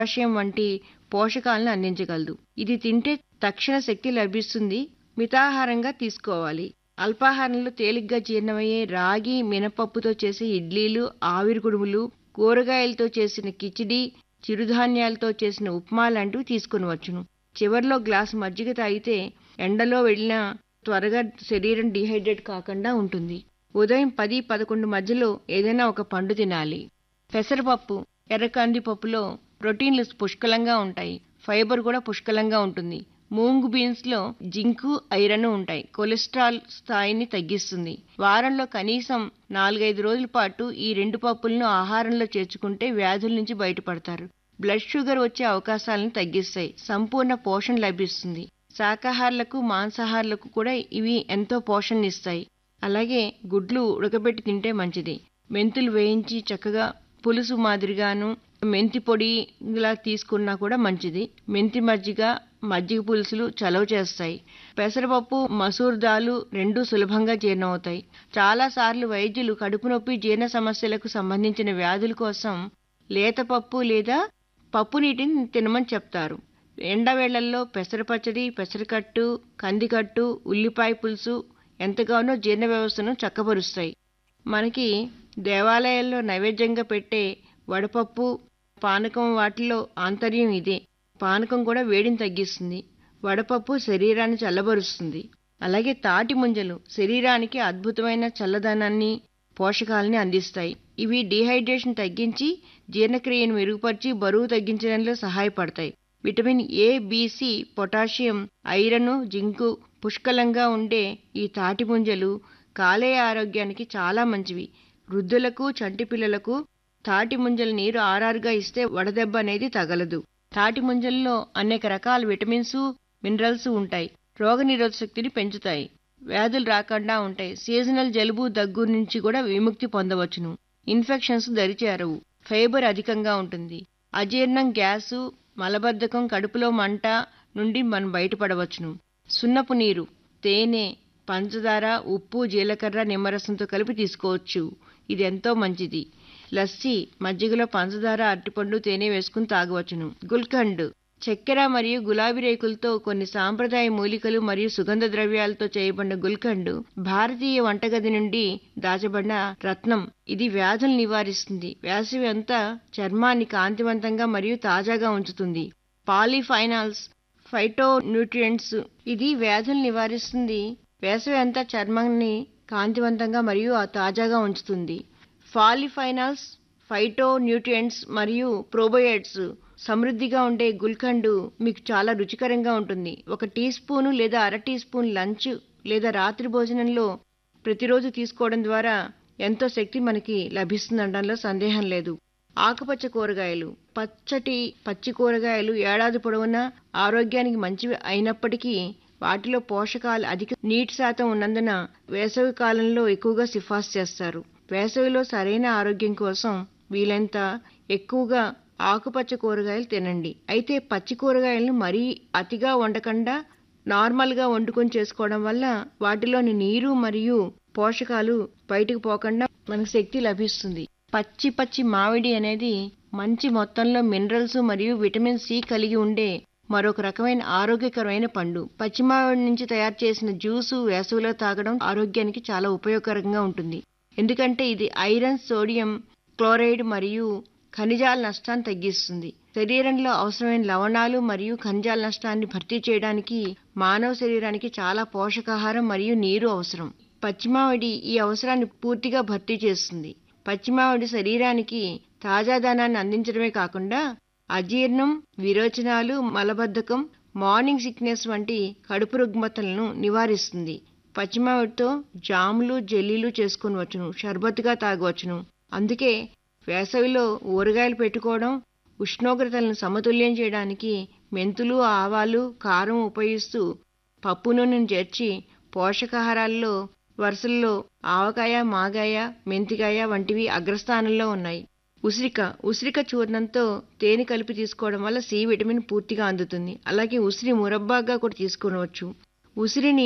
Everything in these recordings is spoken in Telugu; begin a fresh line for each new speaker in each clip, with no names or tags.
పొటాషియం వంటి పోషకాలను అందించగలదు ఇది తింటే తక్షణ శక్తి లభిస్తుంది మితాహారంగా తీసుకోవాలి అల్పాహారంలో తేలిగ్గా జీర్ణమయ్యే రాగి మినపప్పుతో చేసే ఇడ్లీలు ఆవిరి కుడుములు కూరగాయలతో చేసిన కిచిడి చిరుధాన్యాలతో చేసిన ఉప్మా లాంటివి తీసుకునవచ్చును చివర్లో గ్లాసు మజ్జిగ తాగితే ఎండలో వెళ్ళినా త్వరగా శరీరం డిహైడ్రేట్ కాకుండా ఉంటుంది ఉదయం పది పదకొండు మధ్యలో ఏదైనా ఒక పండు తినాలి పెసరపప్పు ఎర్ర కందిపప్పులో ప్రోటీన్లు పుష్కలంగా ఉంటాయి ఫైబర్ కూడా పుష్కలంగా ఉంటుంది మూంగ్ బీన్స్ లో జింకు ఐరన్ ఉంటాయి కొలెస్ట్రాల్ స్థాయిని తగ్గిస్తుంది వారంలో కనీసం నాలుగైదు రోజుల పాటు ఈ రెండు పప్పులను ఆహారంలో చేర్చుకుంటే వ్యాధుల నుంచి బయటపడతారు బ్లడ్ షుగర్ వచ్చే అవకాశాలను తగ్గిస్తాయి సంపూర్ణ పోషణ లభిస్తుంది శాకాహారులకు మాంసాహారులకు కూడా ఇవి ఎంతో పోషణ ఇస్తాయి అలాగే గుడ్లు ఉడకబెట్టి తింటే మంచిది మెంతులు వేయించి చక్కగా పులుసు మాదిరిగాను మెంతి పొడి ఇలా తీసుకున్నా కూడా మంచిది మెంతి మజ్జిగ మజ్జిగ పులుసులు చలవ చేస్తాయి పెసరపప్పు మసూర్ దాలు రెండు సులభంగా జీర్ణమవుతాయి చాలా సార్లు వైద్యులు కడుపు నొప్పి జీర్ణ సమస్యలకు సంబంధించిన వ్యాధుల కోసం లేత పప్పు లేదా పప్పు నీటిని తినమని చెప్తారు ఎండవేళ్లలో పెసర పచ్చడి పెసరకట్టు కందికట్టు ఉల్లిపాయ పులుసు ఎంతగానో జీర్ణ వ్యవస్థను చక్కబరుస్తాయి మనకి దేవాలయాల్లో నైవేద్యంగా పెట్టే వడపప్పు పానకం వాటిలో ఆంతర్యం ఇదే పానకం కూడా వేడిని తగ్గిస్తుంది వడపప్పు శరీరాన్ని చల్లబరుస్తుంది అలాగే తాటి ముంజలు శరీరానికి అద్భుతమైన చల్లదనాన్ని పోషకాలని అందిస్తాయి ఇవి డీహైడ్రేషన్ తగ్గించి జీర్ణక్రియను మెరుగుపరిచి బరువు తగ్గించడంలో సహాయపడతాయి vitamin A B C potassium iron zinc పుష్కలంగా ఉండే ఈ తాటి ముంజలు కాలేయ ఆరోగ్యానికి చాలా మంచివి వృద్ధులకు చంటి పిల్లలకు తాటి ముంజల నీరు ఆరారుగా ఇస్తే వడదెబ్బ అనేది తగలదు తాటి ముంజల్లో అనేక రకాల విటమిన్స్ మినరల్స్ ఉంటాయి రోగనిరోధక శక్తిని పెంచుతాయి వ్యాధులు రాకుండా ఉంటాయి సీజనల్ జలుబు దగ్గు నుంచి కూడా విముక్తి పొందవచ్చును ఇన్ఫెక్షన్స్ దరిచేరవు ఫైబర్ అధికంగా ఉంటుంది అజీర్ణం గ్యాసు మలబద్ధకం కడుపులో మంట నుండి మనం బయటపడవచ్చును సున్నపు నీరు తేనె పంచదార ఉప్పు జీలకర్ర నిమ్మరసంతో కలిపి తీసుకోవచ్చు ఇది ఎంతో మంచిది లస్సీ మజ్జిగలో పంచదార అరటిపండు తేనె వేసుకుని తాగవచ్చును గుల్కండ్ చక్కెర మరియు గులాబీ రేకులతో కొన్ని సాంప్రదాయ మూలికలు మరియు సుగంధ ద్రవ్యాలతో చేయబడిన గుల్కండ్ భారతీయ వంటగది నుండి దాచబడిన రత్నం ఇది వ్యాధులు నివారిస్తుంది వేసవి అంతా చర్మాన్ని కాంతివంతంగా మరియు తాజాగా ఉంచుతుంది పాలిఫైనాల్స్ ఫైటో న్యూట్రియంట్స్ ఇది వ్యాధులు నివారిస్తుంది వేసవి అంతా చర్మాన్ని కాంతివంతంగా మరియు తాజాగా ఉంచుతుంది ఫాలిఫైనాల్స్ ఫైటో న్యూట్రియంట్స్ మరియు ప్రోబయోట్స్ సమృద్ధిగా ఉండే గుల్కండు మీకు చాలా రుచికరంగా ఉంటుంది ఒక టీ స్పూను లేదా అర టీ స్పూన్ లంచ్ లేదా రాత్రి భోజనంలో ప్రతిరోజు తీసుకోవడం ద్వారా ఎంతో శక్తి మనకి లభిస్తుందనడంలో సందేహం లేదు ఆకుపచ్చ కూరగాయలు పచ్చటి పచ్చి కూరగాయలు ఏడాది పొడవునా ఆరోగ్యానికి మంచివి అయినప్పటికీ వాటిలో పోషకాలు అధిక నీటి శాతం ఉన్నందున వేసవి కాలంలో ఎక్కువగా సిఫార్సు చేస్తారు వేసవిలో సరైన ఆరోగ్యం కోసం వీలైనంత ఎక్కువగా ఆకుపచ్చ కూరగాయలు తినండి అయితే పచ్చి కూరగాయలను మరీ అతిగా వండకుండా నార్మల్గా వండుకొని చేసుకోవడం వల్ల వాటిలోని నీరు మరియు పోషకాలు బయటకు పోకుండా మనకు శక్తి లభిస్తుంది పచ్చి పచ్చి మామిడి అనేది మంచి మొత్తంలో మినరల్స్ మరియు విటమిన్ సి కలిగి ఉండే మరొక రకమైన ఆరోగ్యకరమైన పండు పచ్చి మామిడి నుంచి తయారు చేసిన జ్యూసు వేసవిలో తాగడం ఆరోగ్యానికి చాలా ఉపయోగకరంగా ఉంటుంది ఎందుకంటే ఇది ఐరన్ సోడియం క్లోరైడ్ మరియు ఖనిజాల నష్టాన్ని తగ్గిస్తుంది శరీరంలో అవసరమైన లవణాలు మరియు ఖనిజాల నష్టాన్ని భర్తీ చేయడానికి మానవ శరీరానికి చాలా పోషకాహారం మరియు నీరు అవసరం పచ్చిమామిడి ఈ అవసరాన్ని పూర్తిగా భర్తీ చేస్తుంది పచ్చిమామిడి శరీరానికి తాజాదనాన్ని అందించడమే కాకుండా అజీర్ణం విరోచనాలు మలబద్ధకం మార్నింగ్ సిక్నెస్ వంటి కడుపు రుగ్మతలను నివారిస్తుంది పచ్చిమామిడితో జాములు జెల్లీలు చేసుకునవచ్చును షర్బత్గా తాగవచ్చును అందుకే వేసవిలో ఊరగాయలు పెట్టుకోవడం ఉష్ణోగ్రతలను సమతుల్యం చేయడానికి మెంతులు ఆవాలు కారం ఉపయోగిస్తూ పప్పు నూనెను చేర్చి పోషకాహారాల్లో వరుసల్లో ఆవకాయ మాగాయ మెంతికాయ వంటివి అగ్రస్థానంలో ఉన్నాయి ఉసిరిక ఉసిరిక చూర్ణంతో తేనె కలిపి తీసుకోవడం వల్ల సి విటమిన్ పూర్తిగా అందుతుంది అలాగే ఉసిరి మురబ్బాగా కూడా తీసుకోవచ్చు ఉసిరిని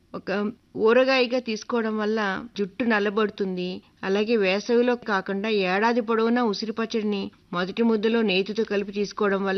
ఒక ఊరగాయగా తీసుకోవడం వల్ల జుట్టు నల్లబడుతుంది అలాగే వేసవిలో కాకుండా ఏడాది పొడవునా ఉసిరి పచ్చడిని మొదటి ముద్దలో నేతితో కలిపి తీసుకోవడం వల్ల